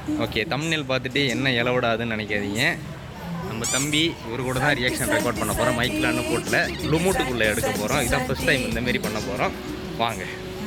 Okay thumbnail பார்த்துட்டு என்ன இலவிடாதுன்னு நினைக்காதீங்க நம்ம தம்பி இவர் கூட தான் ரியாக்ஷன் ரெக்கார்ட் பண்ண போகிறோம் மைக்கில் அண்ணன் போட்டில் லுமூட்டுக்குள்ளே எடுக்க போகிறோம் இதான் ஃபஸ்ட் டைம் இந்த மாதிரி பண்ண போகிறோம் வாங்க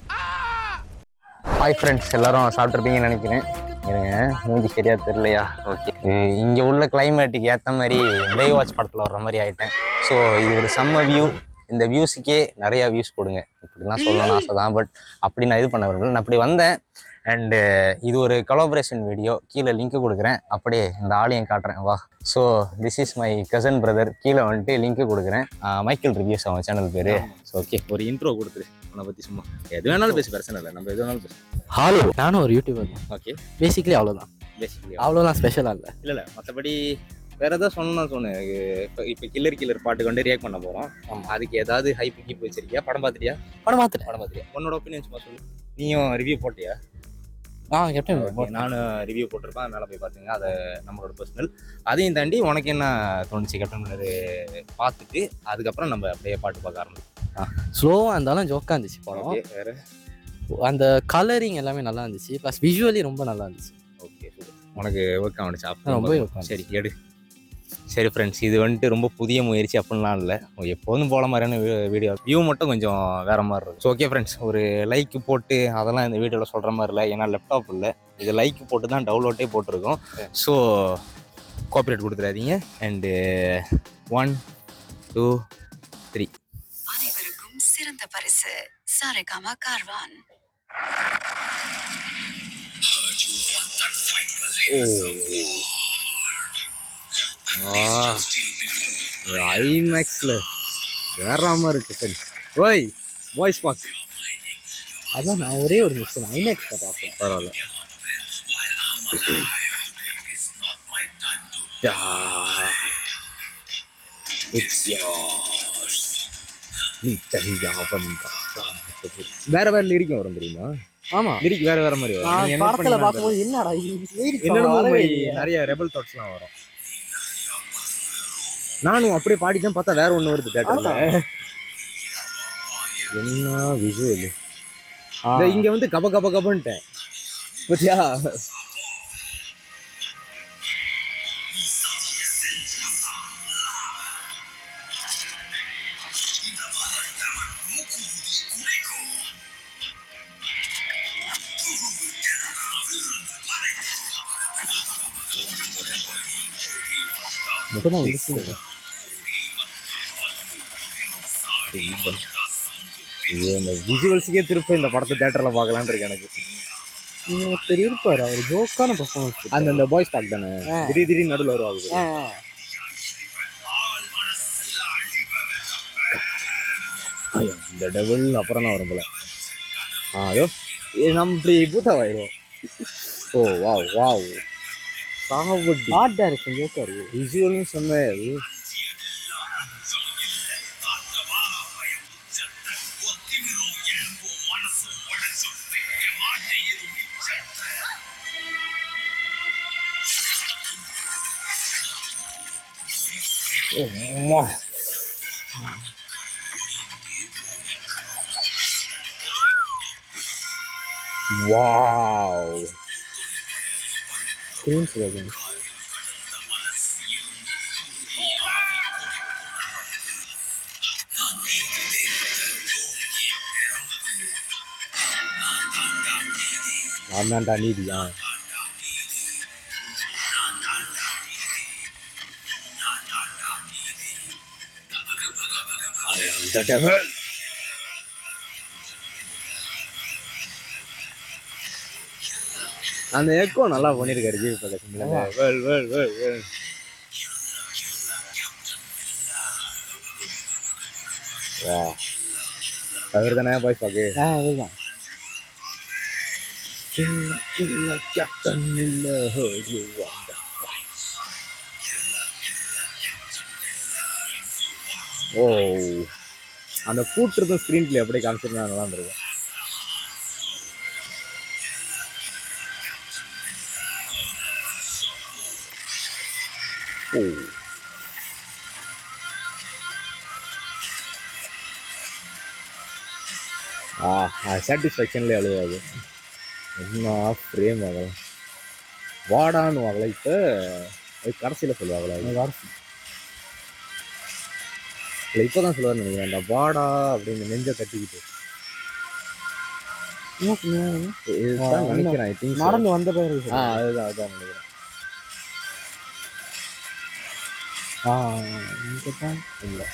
ஹாய் ஃப்ரெண்ட்ஸ் எல்லாரும் சாப்பிட்ருப்பீங்கன்னு நினைக்கிறேன் இருங்க மூஞ்சி சரியா தெரியலையா ஓகே இங்கே உள்ள கிளைமேட்டுக்கு ஏற்ற மாதிரி டே வாட்ச் படத்தில் வர்ற மாதிரி ஆயிட்டேன் ஸோ இது ஒரு செம்ம வியூ இந்த வியூஸுக்கே நிறைய வியூஸ் கொடுங்க இப்படிலாம் சொல்லணும்னு ஆசை தான் பட் அப்படி நான் இது பண்ண விரும்பல நான் அப்படி வந்தேன் அண்டு இது ஒரு கொலாபரேஷன் வீடியோ கீழே லிங்க் கொடுக்குறேன் அப்படியே இந்த ஆளையும் காட்டுறேன் வா so this is my cousin brother கீழே வந்துட்டு லிங்க் கொடுக்குறேன் ஆஹ் மைக்கேல் ரிவ்யூஸ் அவன் சேனல் பேர் ஸோ ஓகே ஒரு இன்ட்ரோ கொடுத்துரு உன்னை பற்றி சும்மா எது வேணாலும் பேசு பிரச்சனை இல்லை நம்ம எது வேணாலும் பேசு ஹாலோ நானும் ஒரு யூடியூபர் தான் ஓகே பேசிக்கலி அவ்வளோதான் பேசிக்கலி அவ்வளோதான் ஸ்பெஷலாக இல்லை இல்லை இல்லை மற்றபடி வேற ஏதாவது சொன்னா சொன்னு இப்போ இப்போ கில்லர் கில்லர் பாட்டுக்கு வந்து ரியாக்ட் பண்ண போகிறோம் ஆமா. அதுக்கு ஏதாவது ஹைப் கீப் வச்சிருக்கியா படம் பார்த்துட்டியா படம் பார்த்துட்டேன் படம் பார்த்துட்டியா உன்னோட ஒப்பீனியன் சும்மா சொல்லு நீயும் ரிவ்யூ போட்டியா ஆ கேப்டன் Okay, நானும் ரிவ்யூ போட்டிருப்பேன் மேலே போய் பார்த்துங்க அதை நம்மளோட பர்சனல் அதையும் தாண்டி உனக்கு என்ன தோணுச்சு கேப்டன் மில்லர் பார்த்துட்டு அதுக்கப்புறம் நம்ம அப்படியே பாட்டு பார்க்க ஆரம்பிச்சோம் ஸ்லோவாக இருந்தாலும் ஜோக்காக இருந்துச்சு படம் ஓகே வேற அந்த கலரிங் எல்லாமே நல்லா இருந்துச்சு ப்ளஸ் விஷுவலி ரொம்ப நல்லா இருந்துச்சு ஓகே உனக்கு ஒர்க் ஆனிச்சா ரொம்ப work ஆனுச்சு. சரி எடு சரி ஃப்ரெண்ட்ஸ் இது வந்துட்டு ரொம்ப புதிய முயற்சி அப்படின்லாம் இல்லை எப்போதும் போல மாதிரியான வீடியோ வியூ மட்டும் கொஞ்சம் வேற மாதிரி இருக்கும் ஸோ ஓகே ஃப்ரெண்ட்ஸ் ஒரு லைக் போட்டு அதெல்லாம் இந்த வீடியோவில் சொல்கிற மாதிரி இல்லை ஏன்னா லேப்டாப் இல்லை இது லைக் போட்டு தான் டவுன்லோட்டே போட்டிருக்கோம் ஸோ கோஆப்ரேட் கொடுத்துடாதீங்க அண்டு ஒன் டூ த்ரீ அனைவருக்கும் சிறந்த பரிசு சாரேகாமா கார்வான் ஐமேக்ஸில் வேற மாதிரி இருக்கு சரி ஓய் வாய்ஸ் பாக் அதான் நான் ஒரே ஒரு மிஸ் ஐமேக்ஸ் தான் பார்ப்பேன் பரவாயில்ல வேற வேற லிரிக்கும் வரும் தெரியுமா ஆமாம் லிரிக் வேற வேற மாதிரி வரும் நான் நீங்க note படத்தில் பண்ணீங்கன்னா பார்க்கும்போது என்னடா இது என்னென்னமோ வரவே மாதிரி இல்லையே. நிறைய ரெபல் தாட்ஸ்லாம் வரும் நானும் அப்படியே பாடிட்டேன் பார்த்தா வேற ஒண்ணு வருது தேட்டர்ல என்ன விஷுவல் ஆ. இங்க வந்து கப கப கபன்ட்டேன் பத்தியா மொத்தமாக இருக்கு இது அந்த விஜுவல்ஸுக்கே திருப்ப இந்த படத்தை தேட்டர்ல பார்க்கலான்னு இருக்கு எனக்கு நீங்கள் ஒருத்தர் இருப்பார் அவர் ஜோக்கான பர்ஃபார்மன்ஸ் அந்த அந்த பாய்ஸ் டாக் தானே ஆ. திடீர் திடீர்னு நடுவில் வருவாங்க ஐயோ, இந்த டபுள் அப்புறம் தான் வரும் போல ஆ ஐயோ ஏ, நம்ம இப்படி பூத்தாவாயிரும் ஓ வாவ் வாவ் சாவடி ஆர்ட் டைரக்ஷன் ஜோக்காக இருக்கு விஜுவல்னு சொன்னேன் அம்மா வாவ் ஸ்க்ரீன் சொல்லுங்க நான் தான்டா நீதி ஆ The devil. அந்த எக்கோ நல்லா பண்ணிருக்காரு ஜிவி பிரகாஷ் வேல் வேல் வேல் வேல் வா அவர் தானே பாய்ஸ் பாக்கு ஆ அதுதான் கேப்டன் இல்ல ஓ அந்த கூட்டுறதும் ஸ்க்ரீன் பிளே அப்படியே காமிச்சிருந்தா நல்லா இருந்திருக்கும் ஓ ஆ சாட்டிஸ்ஃபேக்ஷன்லேயே அழுவாது என்ன ஃப்ரேம் அதெல்லாம் வாடான்னு அவளை இப்போ அது கடைசியில் சொல்லுவாங்களா இல்லை இப்போ தான் சொல்லுவார்னு நினைக்கிறேன் அந்த வாடா அப்படின்னு நெஞ்சை கட்டிக்கிட்டு இதுதான் நினைக்கிறேன் ஐ திங்க் நடந்து வந்த பேர் ஆ அதுதான் அதுதான் நினைக்கிறேன் ஆ இங்கே தான் இல்லை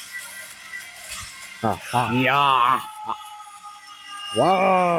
ஆ யா வா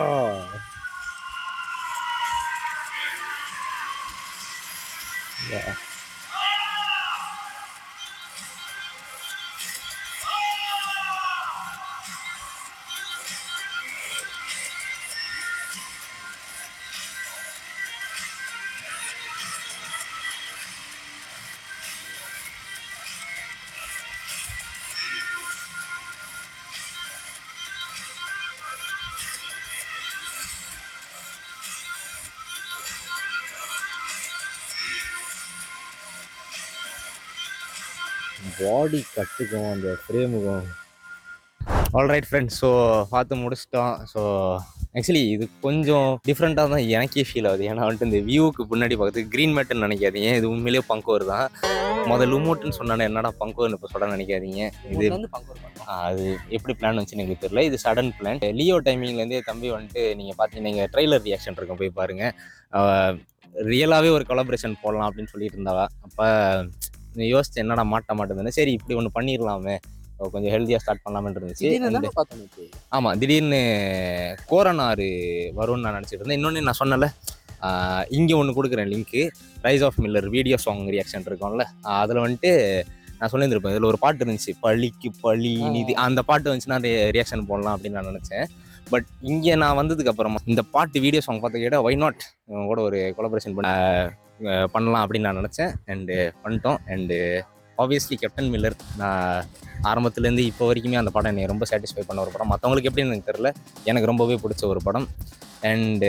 பாடி கட்டுக்கும் அந்த ஃப்ரேமுக்கும் ஆல்ரைட் ஃப்ரெண்ட்ஸ் ஸோ பார்த்து முடிச்சிட்டோம் ஸோ ஆக்சுவலி இது கொஞ்சம் டிஃப்ரெண்ட்டாக தான் எனக்கே ஃபீல் ஆகுது ஏன்னா வந்துட்டு இந்த வியூவுக்கு முன்னாடி பார்த்து க்ரீன் மேட்டுன்னு நினைக்காதீங்க இது உண்மையிலேயே பங்கோர் தான் முதல் லூமோட்டுன்னு சொன்னானே என்னடா பங்கோர்னு இப்போ சொல்ல நினைக்காதீங்க இது வந்து பங்கோர் பண்ணோம் ஆ, அது எப்படி பிளான் வந்துச்சுன்னு எங்களுக்கு தெரியல இது சடன் பிளான் லியோ டைமிங்லேருந்தே தம்பி வந்துட்டு நீங்கள் பார்த்தீங்கன்னா நீங்கள் ட்ரெய்லர் ரியாக்ஷன் இருக்கும் போய் பாருங்கள் ரியலாகவே ஒரு கொலாபரேஷன் போடலாம் அப்படின்னு சொல்லிட்டு இருந்தாவா அப்போ யோசிச்சு என்னடா மாட்ட மாட்டேங்குதுன்னு சரி இப்படி ஒன்று பண்ணிடலாமே ஓ, கொஞ்சம் ஹெல்த்தியாக ஸ்டார்ட் பண்ணலாம்னு இருந்துச்சு திடீர்னு And- தானே பார்த்தோம் நேத்து. ஆமாம் திடீர்னு கோரனாறு வரும்னு நான் நினச்சிட்டு இருந்தேன் இன்னொன்று நான் சொன்னல இங்கே ஒன்று கொடுக்குறேன் link rise of Miller video song reaction இருக்கும்ல அதில் வந்துட்டு நான் சொல்லியிருந்திருப்பேன் இதில் ஒரு பாட்டு இருந்துச்சு பழிக்கு பழி நிதி அந்த பாட்டு வந்துச்சுன்னா ரியாக்ஷன் போடலாம் அப்படின்னு நான் நினச்சேன் பட் இங்கே நான் வந்ததுக்கு அப்புறமா இந்த பாட்டு வீடியோ சாங் பார்த்த கேட்டால் ஒய் நாட் கூட ஒரு கொலபரேஷன் பண்ண அஹ், பண்ணலாம் அப்படின்னு நான் நினச்சேன் அண்டு பண்ணிட்டோம் அண்டு ஆப்வியஸ்லி கேப்டன் மில்லர் நான் ஆரம்பத்துலேருந்து இப்போ வரைக்குமே அந்த படம் என்னை ரொம்ப சாட்டிஸ்ஃபை பண்ண ஒரு படம் மற்றவங்களுக்கு எப்படின்னு எனக்கு தெரில எனக்கு ரொம்பவே பிடிச்ச ஒரு படம் அண்டு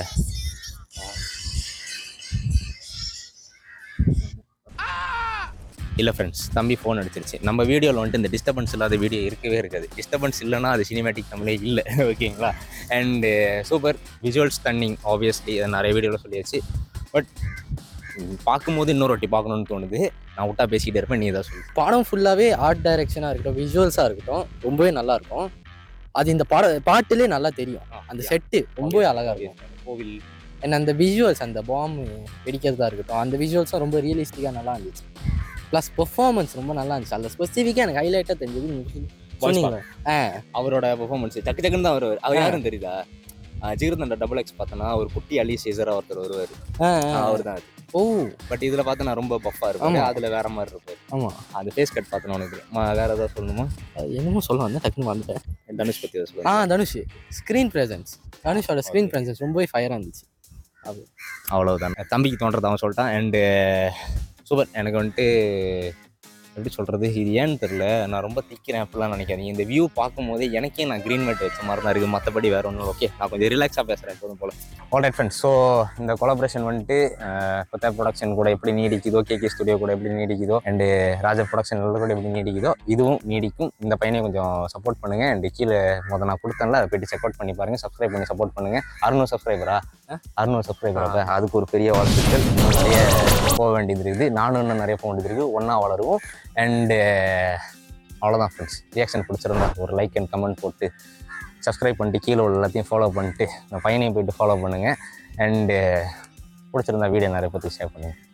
இல்லை ஃப்ரெண்ட்ஸ் தம்பி ஃபோன் அடிச்சிருச்சு நம்ம வீடியோவில் வந்துட்டு இந்த டிஸ்டர்பன்ஸ் இல்லாத வீடியோ இருக்கவே இருக்காது டிஸ்டர்பன்ஸ் இல்லைன்னா அது சினிமேட்டிக் தமிழே இல்லை ஓகேங்களா and super visual stunning obviously அதை நிறைய வீடியோவில் சொல்லியாச்சு பட் பார்க்கும்போது இன்னொரு வாட்டி பார்க்கணுன்னு தோணுது நான் விட்டா பேசிக்கிட்டே இருப்பேன் நீ தான் சொல்லு படம் ஃபுல்லாகவே ஆர்ட் டைரக்ஷனாக இருக்கட்டும் விஷுவல்ஸாக இருக்கட்டும் ரொம்பவே நல்லா இருக்கும் அது இந்த பாட பாட்டிலே நல்லா தெரியும் அந்த செட்டு ரொம்பவே அழகாக இருக்கும் கோவில் என்ன அந்த விஷுவல்ஸ் அந்த பாம்பு வெடிக்கிறதா இருக்கட்டும் அந்த விஷுவல்ஸும் ரொம்ப ரியலிஸ்டிக்காக நல்லா இருந்துச்சு ப்ளஸ் பெர்ஃபார்மன்ஸ் ரொம்ப நல்லா இருந்துச்சு அந்த ஸ்பெசிஃபிக்காக எனக்கு ஹைலைட்டாக தெரிஞ்சது நீங்க சொன்னீங்க ஆ அவரோட பெர்ஃபார்மன்ஸ் டக்கு டக்குன்னு தான் வருவார் அவர் யாரும் தெரியுதா ஜீரதண்ட டபுள் எக்ஸ் பார்த்தோன்னா ஒரு குட்டி அலி சேசரா ஒருத்தர் வருவார் ஆ, அவர் தான் அது ஓ பட் இதுல பார்த்தா நான் ரொம்ப பஃபா இருப்பேன் ஆமா. அதுல வேற மாதிரி இருப்பாரு ஆமாம் அந்த ஃபேஸ் கட் பார்த்தோன்னு உனக்கு ம- வேற ஏதாவது சொல்லணுமா என்னமோ சொல்ல வந்தேன் டக்குன்னு வந்துட்டேன் தனுஷ் பத்தி ஏதாவது ஆ சொல்லுங்க தனுஷ் ஸ்க்ரீன் ப்ரெசன்ஸ் தனுஷோட ஸ்க்ரீன் ப்ரெசன்ஸ் ரொம்பவே ஃபயராக இருந்துச்சு அவ்வளவுதான் தம்பிக்கு தோன்றது அவன் சொல்லிட்டான் அண்டு சூப்பர் எனக்கு வந்துட்டு எப்படி சொல்கிறது இது ஏன்னு தெரில நான் ரொம்ப திக்கிறேன் அப்படிலாம் நினைக்காதீங்க இந்த வியூ பார்க்கும்போது எனக்கே நான் க்ரீன் மேட் வச்ச மாதிரி தான் இருக்குது மற்றபடி வேற ஒன்றும் ஓகே நான் கொஞ்சம் ரிலாக்ஸாக பேசுகிறேன் எப்போதும் போல் ஆல்ரைட் ஃப்ரெண்ட்ஸ் ஸோ இந்த கொலாபரேஷன் வந்துட்டு கொத்தா ப்ரொடக்ஷன் கூட எப்படி நீடிக்குதோ கேகே ஸ்டுடியோ கூட எப்படி நீடிக்குதோ அண்டு ராஜா ப்ரொடக்ஷன் கூட எப்படி நீடிக்குதோ இதுவும் நீடிக்கும் இந்த பையனை கொஞ்சம் சப்போர்ட் பண்ணுங்கள் அண்டு கீழே முத நான் கொடுத்தேன்ல அதை போயிட்டு செக் அவுட் பண்ணி பாருங்கள் சப்ஸ்கிரைப் பண்ணி சப்போர்ட் பண்ணுங்கள் அறுநூறு சப்ஸ்கிரைபரா அறுநூறு சப்ஸ்கிரைபர் அப்போ அதுக்கு ஒரு பெரிய வாழ்த்துக்கள் இன்னும் நிறைய போக வேண்டியது இருக்குது நானும் இன்னும் நிறைய போக வேண்டியது இருக்குது ஒன்றா வளருவோம் அண்டு அவ்வளோதான் ஃப்ரெண்ட்ஸ் ரியாக்ஷன் பிடிச்சிருந்தா ஒரு லைக் அண்ட் கமெண்ட் போட்டு சப்ஸ்கிரைப் பண்ணிட்டு கீழே உள்ள எல்லாத்தையும் ஃபாலோ பண்ணிட்டு இந்த பையனையும் போயிட்டு ஃபாலோ பண்ணுங்கள் அண்டு பிடிச்சிருந்தா வீடியோ நிறைய பற்றி ஷேர் பண்ணுங்கள்